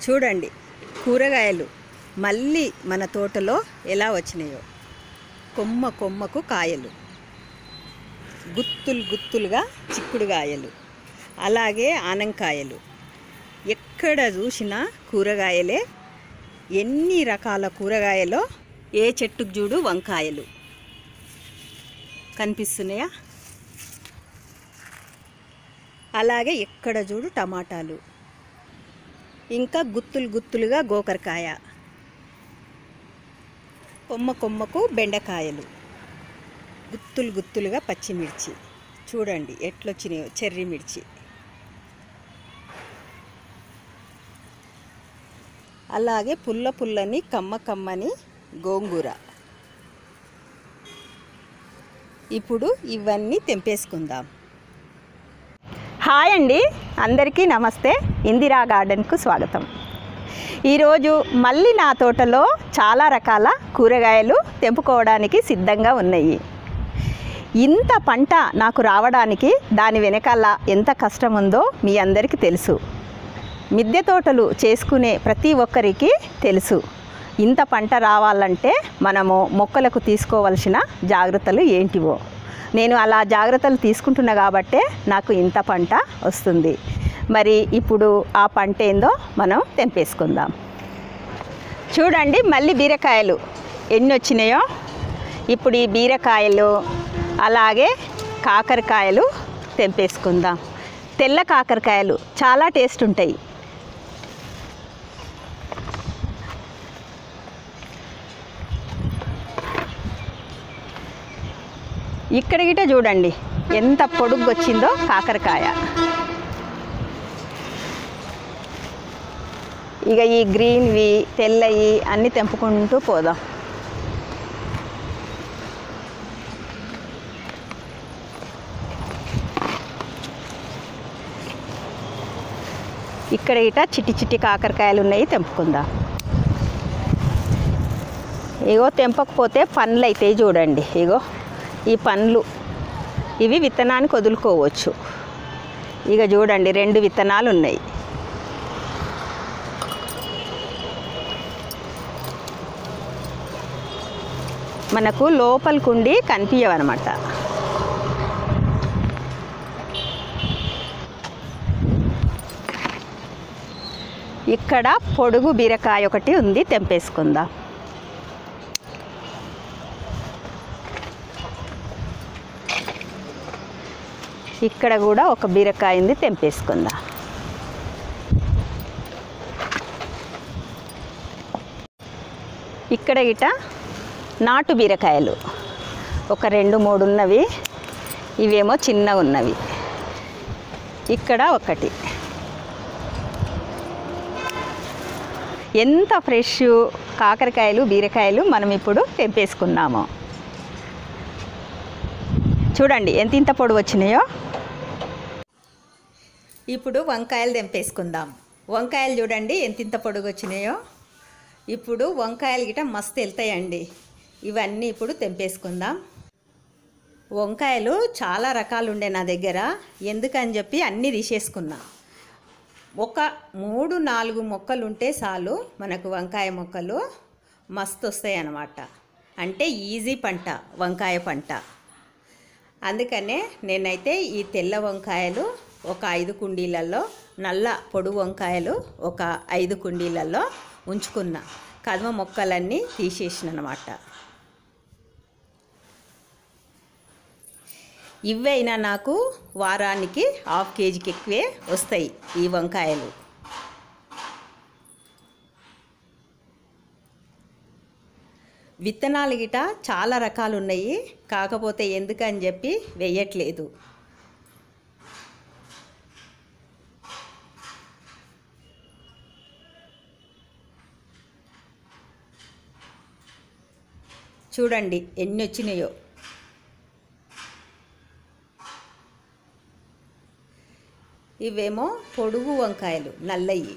చూడండి కూరగాయలు మళ్ళీ మన తోటలో ఎలా వచ్చినాయో కొమ్మ కొమ్మకు కాయలు గుత్తులు గుత్తులుగా చిక్కుడుగాయలు అలాగే ఆనంకాయలు ఎక్కడ చూసినా కూరగాయలే ఎన్ని రకాల కూరగాయలో ఏ చెట్టుకు చూడు వంకాయలు కనిపిస్తున్నాయా అలాగే ఎక్కడ చూడు టమాటాలు ఇంకా గుత్తులు గుత్తులుగా గోకరకాయ కొమ్మ కొమ్మకు బెండకాయలు గుత్తులు గుత్తులుగా పచ్చిమిర్చి చూడండి ఎట్లొచ్చినాయో చెర్రీ మిర్చి అలాగే పుల్ల పుల్లని కమ్మ కమ్మని గోంగూర ఇప్పుడు ఇవన్నీ తెంపేసుకుందాం హాయ్ అండి అందరికీ నమస్తే ఇందిరా గార్డెన్కు స్వాగతం ఈరోజు మళ్ళీ నా తోటలో చాలా రకాల కూరగాయలు తెంపుకోవడానికి సిద్ధంగా ఉన్నాయి ఇంత పంట నాకు రావడానికి దాని వెనకాల ఎంత కష్టం ఉందో మీ అందరికీ తెలుసు మిద్దె తోటలు చేసుకునే ప్రతి ఒక్కరికి తెలుసు ఇంత పంట రావాలంటే మనము మొక్కలకు తీసుకోవలసిన జాగ్రత్తలు ఏంటివో నేను అలా జాగ్రత్తలు తీసుకుంటున్నా కాబట్టే నాకు ఇంత పంట వస్తుంది మరి ఇప్పుడు ఆ పంట ఏందో మనం తెంపేసుకుందాం చూడండి మళ్ళీ బీరకాయలు ఎన్ని వచ్చినాయో ఇప్పుడు ఈ బీరకాయలు అలాగే కాకరకాయలు తెంపేసుకుందాం తెల్ల కాకరకాయలు చాలా టేస్ట్ ఉంటాయి ఇక్కడ గిట చూడండి ఎంత పొడుగు వచ్చిందో కాకరకాయ ఇక ఈ గ్రీన్వి తెల్లవి అన్నీ తెంపుకుంటూ పోదాం ఇక్కడ ఇట చిట్టి చిట్టి కాకరకాయలు ఉన్నాయి తెంపుకుందాం ఇగో తెంపకపోతే పండ్లు అవుతాయి చూడండి ఇగో ఈ పండ్లు ఇవి విత్తనానికి వదులుకోవచ్చు ఇక చూడండి రెండు విత్తనాలు ఉన్నాయి మనకు లోపలికుండి కనిపించవన్నమాట ఇక్కడ పొడుగు బీరకాయ ఒకటి ఉంది తెంపేసుకుందాం ఇక్కడ కూడా ఒక బీరకాయ ఉంది తెంపేసుకుందాం ఇక్కడ గిట నాటు బీరకాయలు ఒక రెండు మూడు ఉన్నవి ఇవేమో చిన్న ఉన్నవి ఇక్కడ ఒకటి ఎంత ఫ్రెష్ కాకరకాయలు బీరకాయలు మనం ఇప్పుడు తెంపేసుకున్నాము చూడండి ఎంత ఇంత పొడి వచ్చినాయో ఇప్పుడు వంకాయలు తెంపేసుకుందాం వంకాయలు చూడండి ఎంత ఇంత పొడుగు వచ్చినాయో ఇప్పుడు వంకాయలు గిట మస్తు వెళ్తాయండి ఇవన్నీ ఇప్పుడు తెంపేసుకుందాం వంకాయలు చాలా రకాలు ఉండే నా దగ్గర ఎందుకని చెప్పి అన్నీ తీసేసుకున్నా ఒక మూడు నాలుగు మొక్కలు ఉంటే చాలు మనకు వంకాయ మొక్కలు మస్తు వస్తాయి అన్నమాట అంటే ఈజీ పంట వంకాయ పంట అందుకనే నేనైతే ఈ తెల్ల వంకాయలు ఒక ఐదు కుండీలలో నల్ల పొడు వంకాయలు ఒక ఐదు కుండీలలో ఉంచుకున్నా కదమ మొక్కలన్నీ తీసేసిన అనమాట ఇవైనా నాకు వారానికి హాఫ్ కేజీకి ఎక్కువే వస్తాయి ఈ వంకాయలు విత్తనాలు గిట చాలా రకాలు ఉన్నాయి కాకపోతే ఎందుకని చెప్పి వెయ్యట్లేదు చూడండి ఎన్ని వచ్చినాయో ఇవేమో పొడుగు వంకాయలు నల్లయి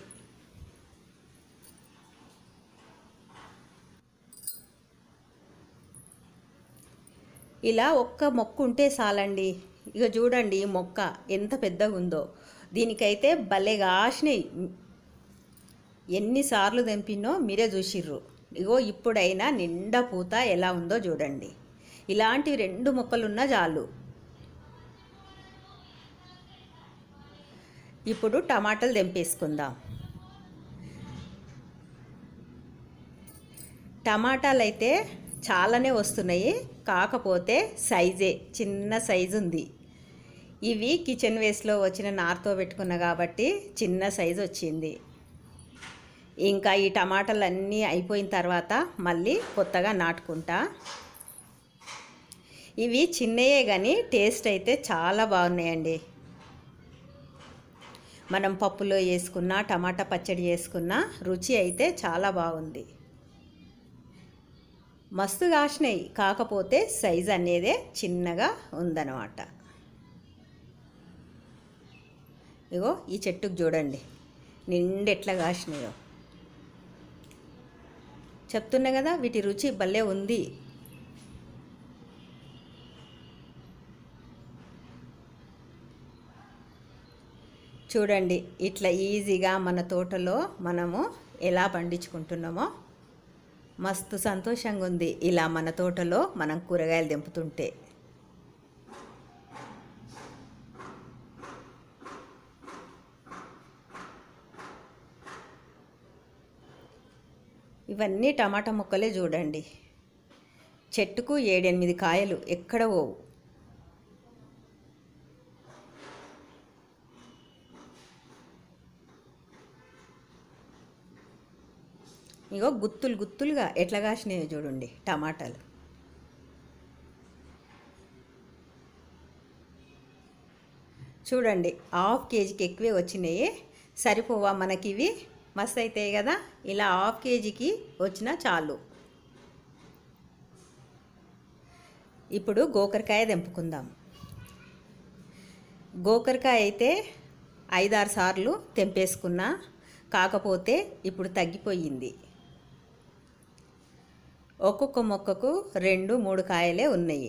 ఇలా ఒక్క మొక్క ఉంటే చాలండి ఇక చూడండి ఈ మొక్క ఎంత పెద్దగా ఉందో దీనికైతే భలే కాసినాయి ఎన్నిసార్లు తెంపినో మీరే చూసిర్రు ఇగో ఇప్పుడైనా నిండా పూత ఎలా ఉందో చూడండి ఇలాంటి రెండు మొక్కలున్నా చాలు ఇప్పుడు టమాటాలు తెంపేసుకుందాం టమాటాలు అయితే చాలానే వస్తున్నాయి కాకపోతే సైజే చిన్న సైజు ఉంది ఇవి కిచెన్ వేస్ట్లో వచ్చిన నార్తో పెట్టుకున్న కాబట్టి చిన్న సైజు వచ్చింది ఇంకా ఈ టమాటాలు అన్నీ అయిపోయిన తర్వాత మళ్ళీ కొత్తగా నాటుకుంటా ఇవి చిన్నయే కానీ టేస్ట్ అయితే చాలా బాగున్నాయండి మనం పప్పులో వేసుకున్న టమాటా పచ్చడి చేసుకున్న రుచి అయితే చాలా బాగుంది మస్తు కాసినాయి కాకపోతే సైజ్ అనేదే చిన్నగా ఉందన్నమాట ఇగో ఈ చెట్టుకు చూడండి నిండు ఎట్లా కాసినాయో చెప్తున్నా కదా వీటి రుచి భలే ఉంది చూడండి ఇట్లా ఈజీగా మన తోటలో మనము ఎలా పండించుకుంటున్నామో మస్తు సంతోషంగా ఉంది ఇలా మన తోటలో మనం కూరగాయలు తెంపుతుంటే ఇవన్నీ టమాటా ముక్కలే చూడండి చెట్టుకు ఏడెనిమిది కాయలు ఎక్కడ పోవు ఇగో గుత్తులు గుత్తులుగా ఎట్లా కాసినాయో చూడండి టమాటాలు చూడండి హాఫ్ కేజీకి ఎక్కువే వచ్చినాయి సరిపోవా మనకి ఇవి మస్తు అవుతాయి కదా ఇలా హాఫ్ కేజీకి వచ్చినా చాలు ఇప్పుడు గోకరకాయ తెంపుకుందాం గోకరకాయ అయితే ఐదారు సార్లు తెంపేసుకున్నా కాకపోతే ఇప్పుడు తగ్గిపోయింది ఒక్కొక్క మొక్కకు రెండు మూడు కాయలే ఉన్నాయి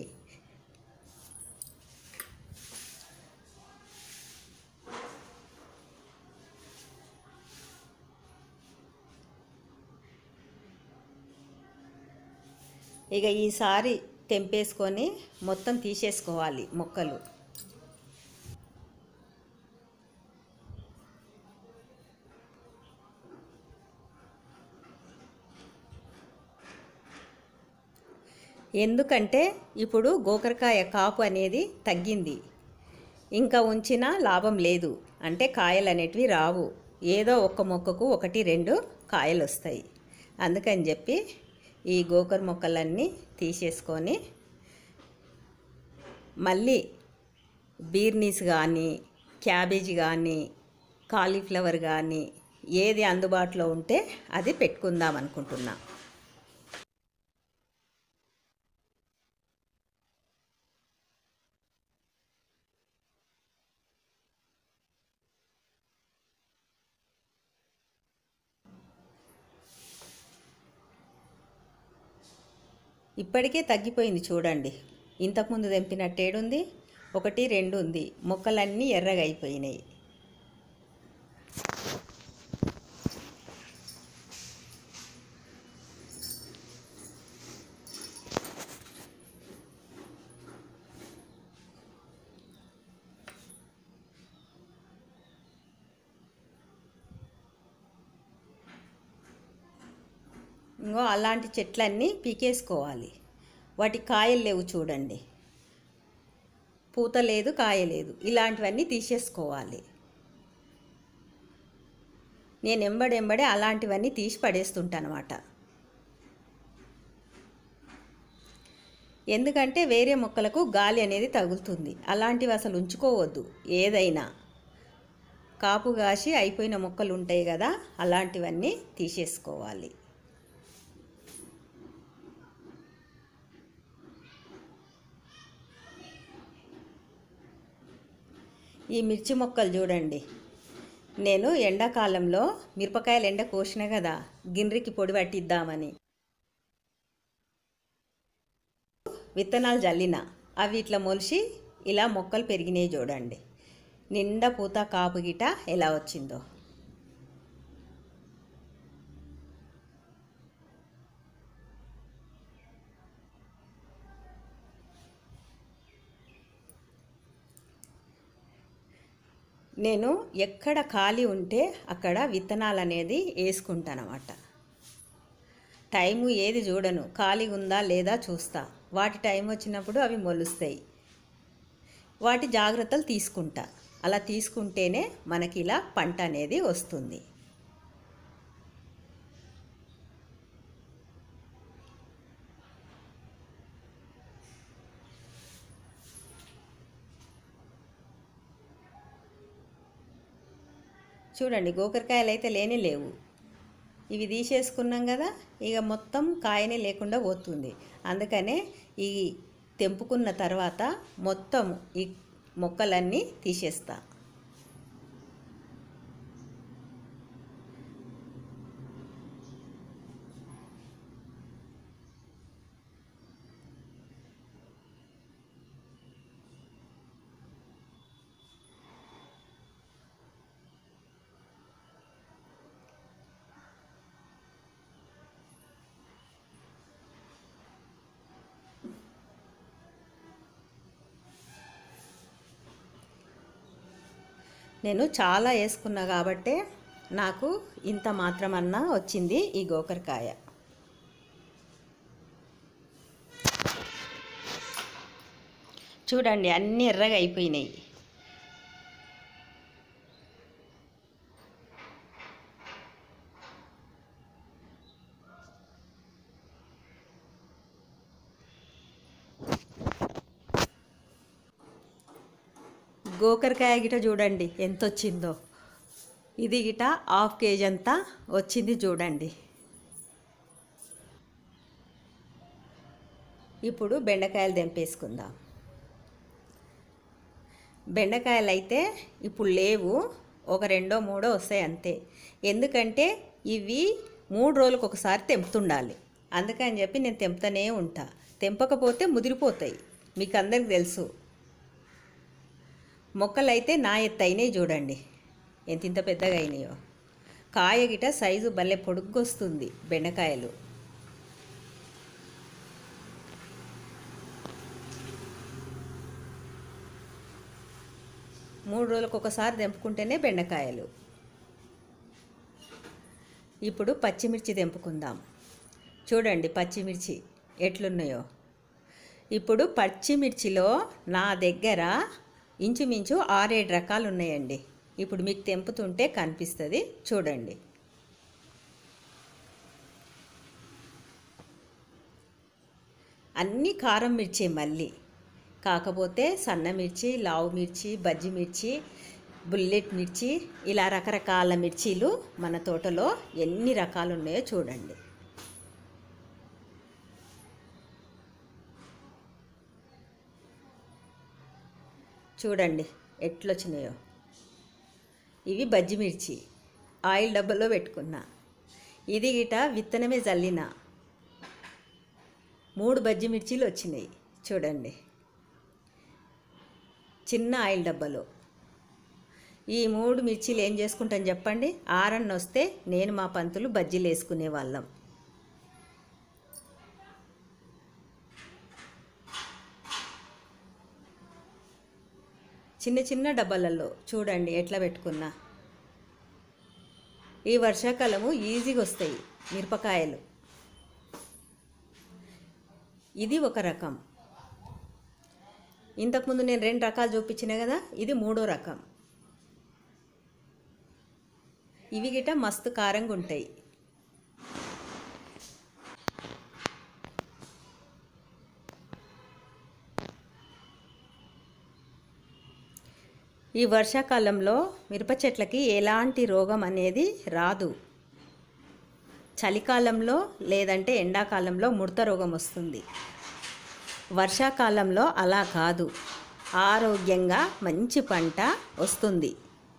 ఇక ఈసారి తెంపేసుకొని మొత్తం తీసేసుకోవాలి మొక్కలు ఎందుకంటే ఇప్పుడు గోకరకాయ కాపు అనేది తగ్గింది ఇంకా ఉంచినా లాభం లేదు అంటే కాయలు అనేటివి రావు ఏదో ఒక్క మొక్కకు ఒకటి రెండు కాయలు వస్తాయి అందుకని చెప్పి ఈ గోకర మొక్కలన్నీ తీసేసుకొని మళ్ళీ బీర్నీస్ కానీ క్యాబేజీ కానీ కాలీఫ్లవర్ కానీ ఏది అందుబాటులో ఉంటే అది పెట్టుకుందాం అనుకుంటున్నా ఇప్పటికే తగ్గిపోయింది చూడండి ఇంతకుముందు తెంపినట్టేడుంది ఒకటి రెండు ఉంది మొక్కలన్నీ ఎర్రగా అయిపోయినాయి ఇంకో అలాంటి చెట్లన్నీ పీకేసుకోవాలి వాటి కాయలు లేవు చూడండి పూత లేదు కాయ లేదు ఇలాంటివన్నీ తీసేసుకోవాలి నేను ఎంబడెంబడే అలాంటివన్నీ తీసి పడేస్తుంటానమాట ఎందుకంటే వేరే మొక్కలకు గాలి అనేది తగులుతుంది అలాంటివి అసలు ఉంచుకోవద్దు ఏదైనా కాపు కాసి అయిపోయిన మొక్కలు ఉంటాయి కదా అలాంటివన్నీ తీసేసుకోవాలి ఈ మిర్చి మొక్కలు చూడండి నేను ఎండాకాలంలో మిరపకాయలు ఎండ కోసిన కదా గిన్నెకి పొడి పట్టిద్దామని విత్తనాలు జల్లిన అవి ఇట్లా మొలిచి ఇలా మొక్కలు పెరిగినాయి చూడండి నిండా పూత కాపు గిట ఎలా వచ్చిందో నేను ఎక్కడ ఖాళీ ఉంటే అక్కడ విత్తనాలు అనేది వేసుకుంటానమాట టైము ఏది చూడను ఖాళీ ఉందా లేదా చూస్తా వాటి టైం వచ్చినప్పుడు అవి మొలుస్తాయి వాటి జాగ్రత్తలు తీసుకుంటా అలా తీసుకుంటేనే మనకి ఇలా పంట అనేది వస్తుంది చూడండి గోకరకాయలు అయితే లేనే లేవు ఇవి తీసేసుకున్నాం కదా ఇక మొత్తం కాయనే లేకుండా పోతుంది అందుకనే ఈ తెంపుకున్న తర్వాత మొత్తం ఈ మొక్కలన్నీ తీసేస్తా నేను చాలా వేసుకున్నా కాబట్టే నాకు ఇంత మాత్రమన్నా వచ్చింది ఈ గోకరకాయ చూడండి అన్నీ ఎర్రగా అయిపోయినాయి గోకరకాయ గిట చూడండి ఎంత వచ్చిందో ఇది గిట హాఫ్ కేజీ అంతా వచ్చింది చూడండి ఇప్పుడు బెండకాయలు తెంపేసుకుందాం బెండకాయలు అయితే ఇప్పుడు లేవు ఒక రెండో మూడో వస్తాయి అంతే ఎందుకంటే ఇవి మూడు రోజులకు ఒకసారి తెంపుతుండాలి అందుకని చెప్పి నేను తెంపుతూనే ఉంటా తెంపకపోతే ముదిరిపోతాయి మీకు అందరికి తెలుసు మొక్కలు అయితే నా ఎత్తు అయినాయి చూడండి ఎంత ఇంత పెద్దగా అయినాయో కాయ గిట సైజు భలే పొడుగ్గొస్తుంది బెండకాయలు మూడు రోజులకు ఒకసారి తెంపుకుంటేనే బెండకాయలు ఇప్పుడు పచ్చిమిర్చి తెంపుకుందాం చూడండి పచ్చిమిర్చి ఎట్లున్నాయో ఇప్పుడు పచ్చిమిర్చిలో నా దగ్గర ఇంచుమించు ఆరేడు రకాలు ఉన్నాయండి ఇప్పుడు మీకు తెంపుతుంటే కనిపిస్తుంది చూడండి అన్నీ కారం మిర్చి మళ్ళీ కాకపోతే సన్న మిర్చి లావు మిర్చి బజ్జి మిర్చి బుల్లెట్ మిర్చి ఇలా రకరకాల మిర్చీలు మన తోటలో ఎన్ని రకాలు ఉన్నాయో చూడండి చూడండి ఎట్లొచ్చినాయో ఇవి బజ్జి మిర్చి ఆయిల్ డబ్బాలో పెట్టుకున్నా ఇది గిట విత్తనమే జల్లిన మూడు బజ్జి మిర్చీలు వచ్చినాయి చూడండి చిన్న ఆయిల్ డబ్బాలో ఈ మూడు మిర్చీలు ఏం చేసుకుంటాను చెప్పండి ఆరన్న వస్తే నేను మా పంతులు బజ్జీలు వేసుకునే వాళ్ళం చిన్న చిన్న డబ్బాలలో చూడండి ఎట్లా పెట్టుకున్నా ఈ వర్షాకాలము ఈజీగా వస్తాయి మిరపకాయలు ఇది ఒక రకం ఇంతకుముందు నేను రెండు రకాలు చూపించిన కదా ఇది మూడో రకం ఇవి గిట మస్తు కారంగా ఉంటాయి ఈ వర్షాకాలంలో మిరప చెట్లకి ఎలాంటి రోగం అనేది రాదు చలికాలంలో లేదంటే ఎండాకాలంలో ముడత రోగం వస్తుంది వర్షాకాలంలో అలా కాదు ఆరోగ్యంగా మంచి పంట వస్తుంది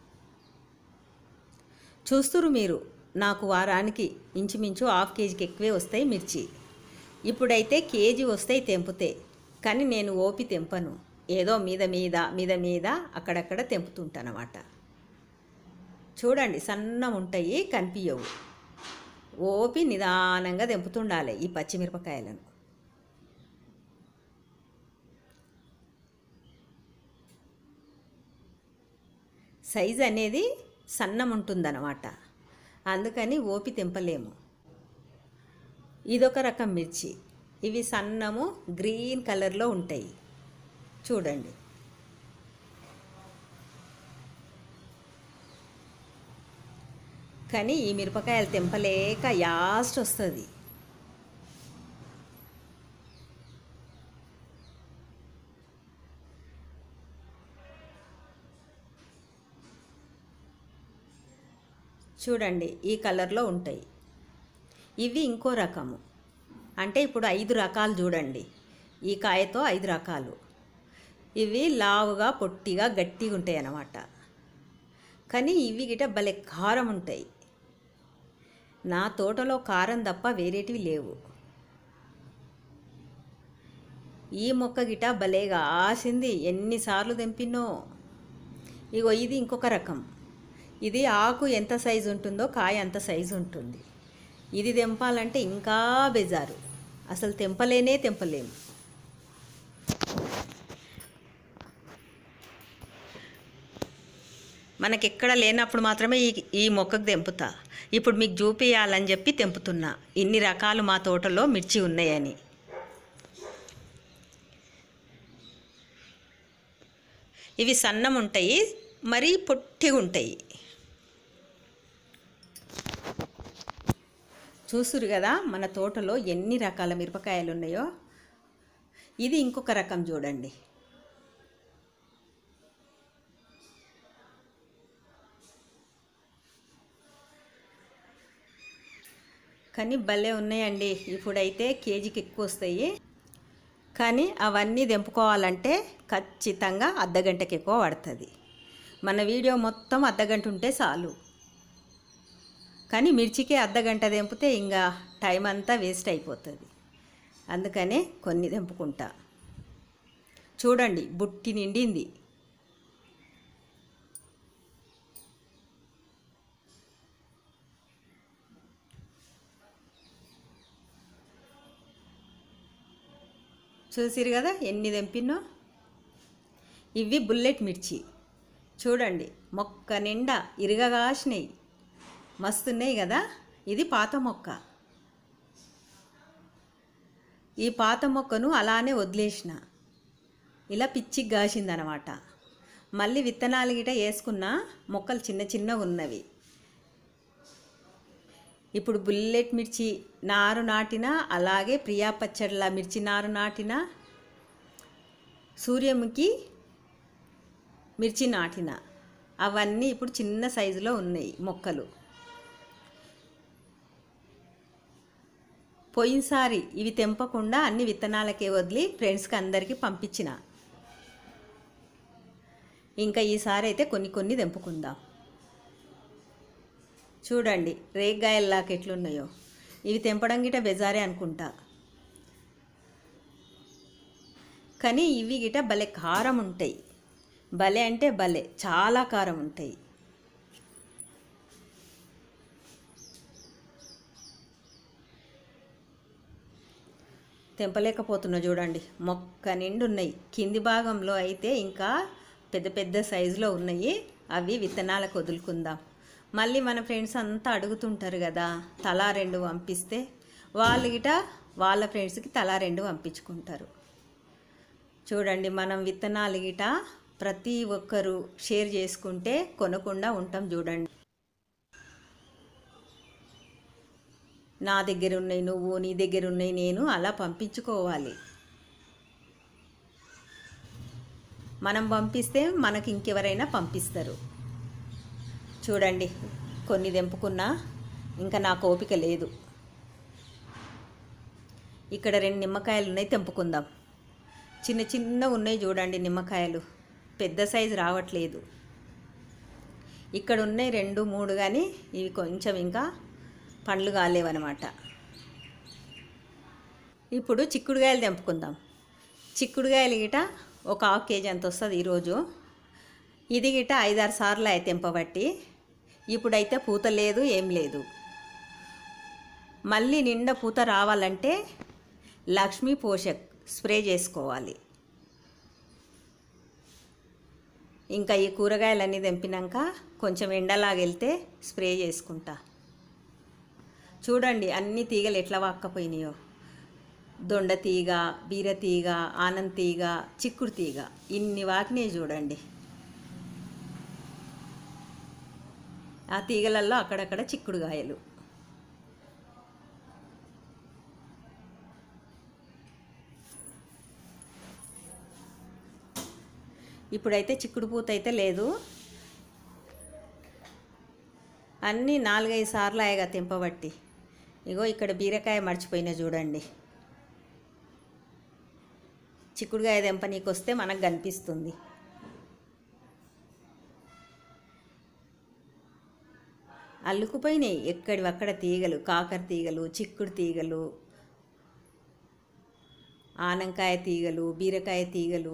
చూస్తురు మీరు నాకు వారానికి ఇంచుమించు హాఫ్ కేజీకి ఎక్కువే వస్తాయి మిర్చి ఇప్పుడైతే కేజీ వస్తాయి తెంపుతే కానీ నేను ఓపి తెంపను ఏదో మీద మీద మీద మీద అక్కడక్కడ తెంపుతుంటానమాట చూడండి సన్నం ఉంటాయి కనిపించవు ఓపి నిదానంగా తెంపుతుండాలి ఈ పచ్చిమిరపకాయలను సైజ్ అనేది సన్నం ఉంటుందన్నమాట అందుకని ఓపి తెంపలేము ఇదొక రకం మిర్చి ఇవి సన్నము గ్రీన్ కలర్లో ఉంటాయి చూడండి కానీ ఈ మిరపకాయలు తెంపలేక యాస్ట్ వస్తుంది చూడండి ఈ కలర్లో ఉంటాయి ఇవి ఇంకో రకము అంటే ఇప్పుడు ఐదు రకాలు చూడండి ఈ కాయతో ఐదు రకాలు ఇవి లావుగా పొట్టిగా గట్టిగా ఉంటాయి అన్నమాట కానీ ఇవి గిట భలే కారం ఉంటాయి నా తోటలో కారం తప్ప వేరేటివి లేవు ఈ మొక్క గిట భలేగా ఆసింది ఎన్నిసార్లు తెంపినో ఇగో ఇది ఇంకొక రకం ఇది ఆకు ఎంత సైజు ఉంటుందో కాయ అంత సైజు ఉంటుంది ఇది తెంపాలంటే ఇంకా బెజారు అసలు తెంపలేనే తెంపలేము మనకెక్కడ లేనప్పుడు మాత్రమే ఈ ఈ మొక్కకు తెంపుతా ఇప్పుడు మీకు చూపించాలని చెప్పి తెంపుతున్నా ఇన్ని రకాలు మా తోటలో మిర్చి ఉన్నాయని ఇవి సన్నం ఉంటాయి మరీ పొట్టిగా ఉంటాయి చూసురు కదా మన తోటలో ఎన్ని రకాల మిరపకాయలు ఉన్నాయో ఇది ఇంకొక రకం చూడండి కానీ భలే ఉన్నాయండి ఇప్పుడైతే కేజీకి ఎక్కువ వస్తాయి కానీ అవన్నీ తెంపుకోవాలంటే ఖచ్చితంగా అర్ధగంటకి ఎక్కువ పడుతుంది మన వీడియో మొత్తం అర్ధగంట ఉంటే చాలు కానీ మిర్చికి అర్ధగంట తెంపితే ఇంకా టైం అంతా వేస్ట్ అయిపోతుంది అందుకనే కొన్ని తెంపుకుంటా చూడండి బుట్టి నిండింది చూసిరు కదా ఎన్ని తెంపినో ఇవి బుల్లెట్ మిర్చి చూడండి మొక్క నిండా ఇరగగాసినాయి మస్తున్నాయి కదా ఇది పాత మొక్క ఈ పాత మొక్కను అలానే వదిలేసిన ఇలా పిచ్చికి కాసిందనమాట మళ్ళీ విత్తనాలు గిట వేసుకున్న మొక్కలు చిన్న చిన్నగా ఉన్నవి ఇప్పుడు బుల్లెట్ మిర్చి నారు నాటిన అలాగే ప్రియా పచ్చళ్ళ మిర్చి నారు నాటిన సూర్యముఖి మిర్చి నాటిన అవన్నీ ఇప్పుడు చిన్న సైజులో ఉన్నాయి మొక్కలు పోయినసారి ఇవి తెంపకుండా అన్ని విత్తనాలకే వదిలి ఫ్రెండ్స్కి అందరికీ పంపించిన ఇంకా ఈసారి అయితే కొన్ని కొన్ని తెంపుకుందాం చూడండి రేగ్గాయల్లాగా ఎట్లున్నాయో ఇవి తెంపడం గిట బెజారే అనుకుంటా కానీ ఇవి గిట భలే కారం ఉంటాయి భలే అంటే భలే చాలా కారం ఉంటాయి తెంపలేకపోతున్నా చూడండి మొక్క నిండు ఉన్నాయి కింది భాగంలో అయితే ఇంకా పెద్ద పెద్ద సైజులో ఉన్నాయి అవి విత్తనాలకు వదులుకుందాం మళ్ళీ మన ఫ్రెండ్స్ అంతా అడుగుతుంటారు కదా తలా రెండు పంపిస్తే వాళ్ళు గిట వాళ్ళ ఫ్రెండ్స్కి తలా రెండు పంపించుకుంటారు చూడండి మనం విత్తనాలు గిట ప్రతి ఒక్కరు షేర్ చేసుకుంటే కొనకుండా ఉంటాం చూడండి నా దగ్గర ఉన్నాయి నువ్వు నీ దగ్గర ఉన్నాయి నేను అలా పంపించుకోవాలి మనం పంపిస్తే మనకి ఇంకెవరైనా పంపిస్తారు చూడండి కొన్ని తెంపుకున్నా ఇంకా నాకు ఓపిక లేదు ఇక్కడ రెండు నిమ్మకాయలు ఉన్నాయి తెంపుకుందాం చిన్న చిన్న ఉన్నాయి చూడండి నిమ్మకాయలు పెద్ద సైజు రావట్లేదు ఇక్కడ ఉన్నాయి రెండు మూడు కానీ ఇవి కొంచెం ఇంకా పండ్లు కాలేవన్నమాట ఇప్పుడు చిక్కుడుకాయలు తెంపుకుందాం చిక్కుడుకాయలు గిట ఒక హాఫ్ కేజీ అంత వస్తుంది ఈరోజు ఇది గిట ఐదారు సార్లు అయితే తెంపబట్టి ఇప్పుడైతే పూత లేదు ఏం లేదు మళ్ళీ నిండా పూత రావాలంటే లక్ష్మీ పోషక్ స్ప్రే చేసుకోవాలి ఇంకా ఈ కూరగాయలన్నీ తెంపినాక కొంచెం ఎండలాగెళ్తే స్ప్రే చేసుకుంటా చూడండి అన్ని తీగలు ఎట్లా వాక్కపోయినాయో దొండ తీగ బీర తీగ ఆనంద్ తీగ చిక్కుడు తీగ ఇన్ని వాకినాయి చూడండి ఆ తీగలల్లో అక్కడక్కడ చిక్కుడుగాయలు ఇప్పుడైతే చిక్కుడు పూత అయితే లేదు అన్నీ నాలుగైదు సార్లు ఆయగా తెంపబట్టి ఇగో ఇక్కడ బీరకాయ మర్చిపోయినా చూడండి చిక్కుడుకాయ తెంప నీకు వస్తే మనకు కనిపిస్తుంది అల్లుకుపోయినాయి ఎక్కడివి అక్కడ తీగలు కాకర తీగలు చిక్కుడు తీగలు ఆనంకాయ తీగలు బీరకాయ తీగలు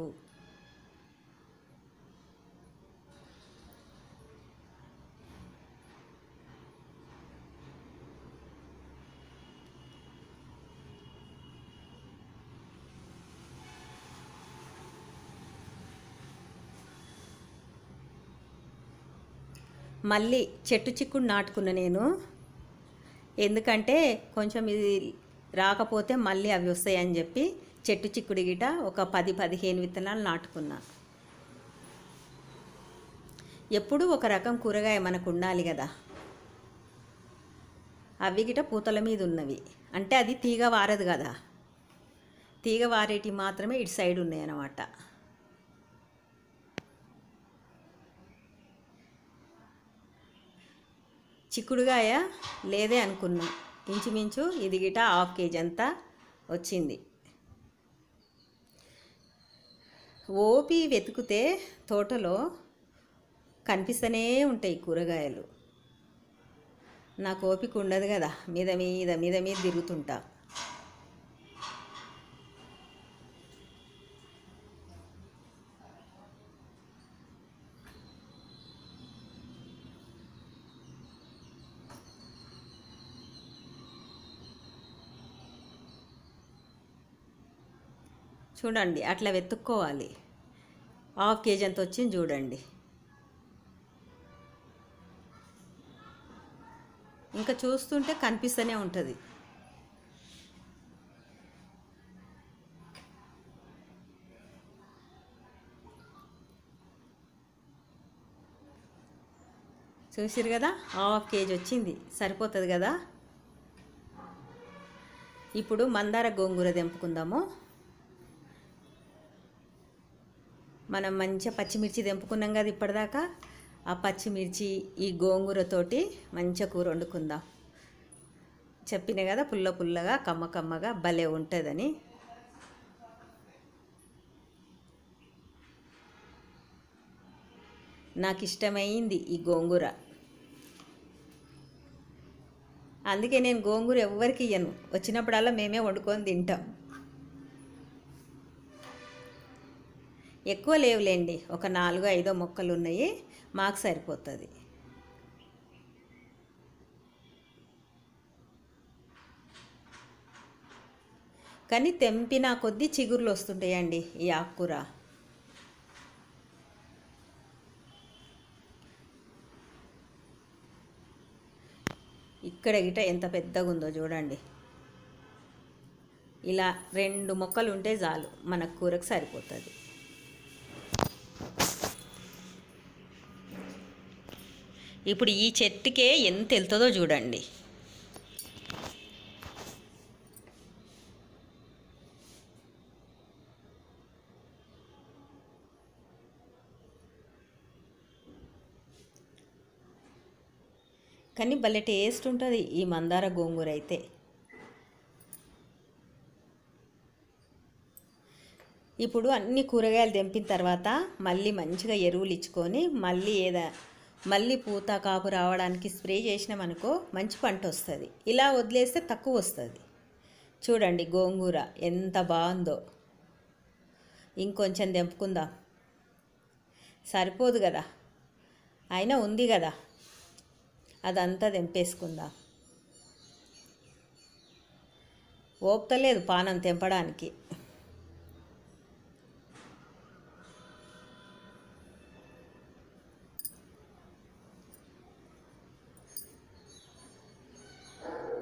మళ్ళీ చెట్టు చిక్కుడు నాటుకున్న నేను ఎందుకంటే కొంచెం ఇది రాకపోతే మళ్ళీ అవి వస్తాయని చెప్పి చెట్టు చిక్కుడు గిట ఒక పది పదిహేను విత్తనాలు నాటుకున్నా ఎప్పుడూ ఒక రకం కూరగాయ మనకు ఉండాలి కదా అవి గిట పూతల మీద ఉన్నవి అంటే అది తీగ వారదు కదా తీగ వారేటి మాత్రమే ఇటు సైడ్ ఉన్నాయి అన్నమాట చిక్కుడుగాయ లేదే అనుకున్నా ఇంచుమించు ఇది గిట హాఫ్ కేజీ అంతా వచ్చింది ఓపి వెతికితే తోటలో కనిపిస్తూనే ఉంటాయి కూరగాయలు నాకు ఓపిక ఉండదు కదా మీద మీద మీద మీద తిరుగుతుంటా చూడండి అట్లా వెతుక్కోవాలి హాఫ్ కేజీ అంత వచ్చింది చూడండి ఇంకా చూస్తుంటే కనిపిస్తూనే ఉంటుంది చూసిరు కదా హాఫ్ కేజీ వచ్చింది సరిపోతుంది కదా ఇప్పుడు మందార గోంగూర తెంపుకుందాము మనం మంచిగా పచ్చిమిర్చి తెంపుకున్నాం కదా ఇప్పటిదాకా ఆ పచ్చిమిర్చి ఈ గోంగూరతోటి మంచిగా కూర వండుకుందాం చెప్పిన కదా పుల్ల పుల్లగా కమ్మ కమ్మగా భలే ఉంటుందని నాకు ఇష్టమైంది ఈ గోంగూర అందుకే నేను గోంగూర ఎవ్వరికి ఇయ్యను వచ్చినప్పుడల్లా మేమే వండుకొని తింటాం ఎక్కువ లేవులేండి ఒక నాలుగు ఐదో మొక్కలు ఉన్నాయి మాకు సరిపోతుంది కానీ తెంపిన కొద్దీ చిగుర్లు వస్తుంటాయండి ఈ ఆకుకూర ఇక్కడ గిట ఎంత పెద్దగా ఉందో చూడండి ఇలా రెండు మొక్కలు ఉంటే చాలు మన కూరకు సరిపోతుంది ఇప్పుడు ఈ చెట్టుకే ఎంత వెళ్తుందో చూడండి కానీ భలే టేస్ట్ ఉంటుంది ఈ మందార గోంగూర అయితే ఇప్పుడు అన్ని కూరగాయలు తెంపిన తర్వాత మళ్ళీ మంచిగా ఎరువులు ఇచ్చుకొని మళ్ళీ ఏదా మళ్ళీ పూత కాపు రావడానికి స్ప్రే చేసినామనుకో మంచి పంట వస్తుంది ఇలా వదిలేస్తే తక్కువ వస్తుంది చూడండి గోంగూర ఎంత బాగుందో ఇంకొంచెం తెంపుకుందాం సరిపోదు కదా అయినా ఉంది కదా అదంతా తెంపేసుకుందాం ఓపుతలేదు పానం తెంపడానికి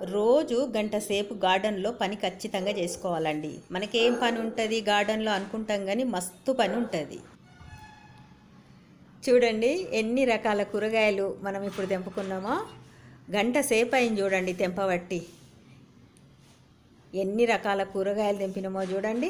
రోజు గంట సేపు గార్డెన్లో పని ఖచ్చితంగా చేసుకోవాలండి మనకేం పని ఉంటుంది గార్డెన్లో అనుకుంటాం కానీ మస్తు పని ఉంటుంది చూడండి ఎన్ని రకాల కూరగాయలు మనం ఇప్పుడు తెంపుకున్నామో గంట సేపు అయింది చూడండి తెంపబట్టి ఎన్ని రకాల కూరగాయలు తెంపినామో చూడండి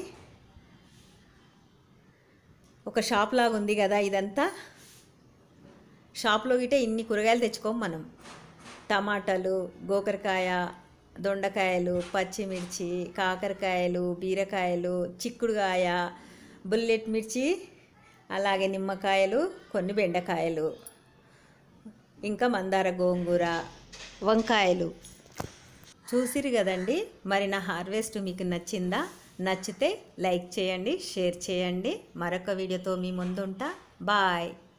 ఒక షాప్ లాగా ఉంది కదా ఇదంతా షాప్లో గిటే ఇన్ని కూరగాయలు తెచ్చుకోం మనం టమాటాలు గోకరకాయ దొండకాయలు పచ్చిమిర్చి కాకరకాయలు బీరకాయలు చిక్కుడుకాయ బుల్లెట్ మిర్చి అలాగే నిమ్మకాయలు కొన్ని బెండకాయలు ఇంకా మందార గోంగూర వంకాయలు చూసిరు కదండి మరి నా హార్వెస్ట్ మీకు నచ్చిందా నచ్చితే లైక్ చేయండి షేర్ చేయండి మరొక వీడియోతో మీ ముందుంటా బాయ్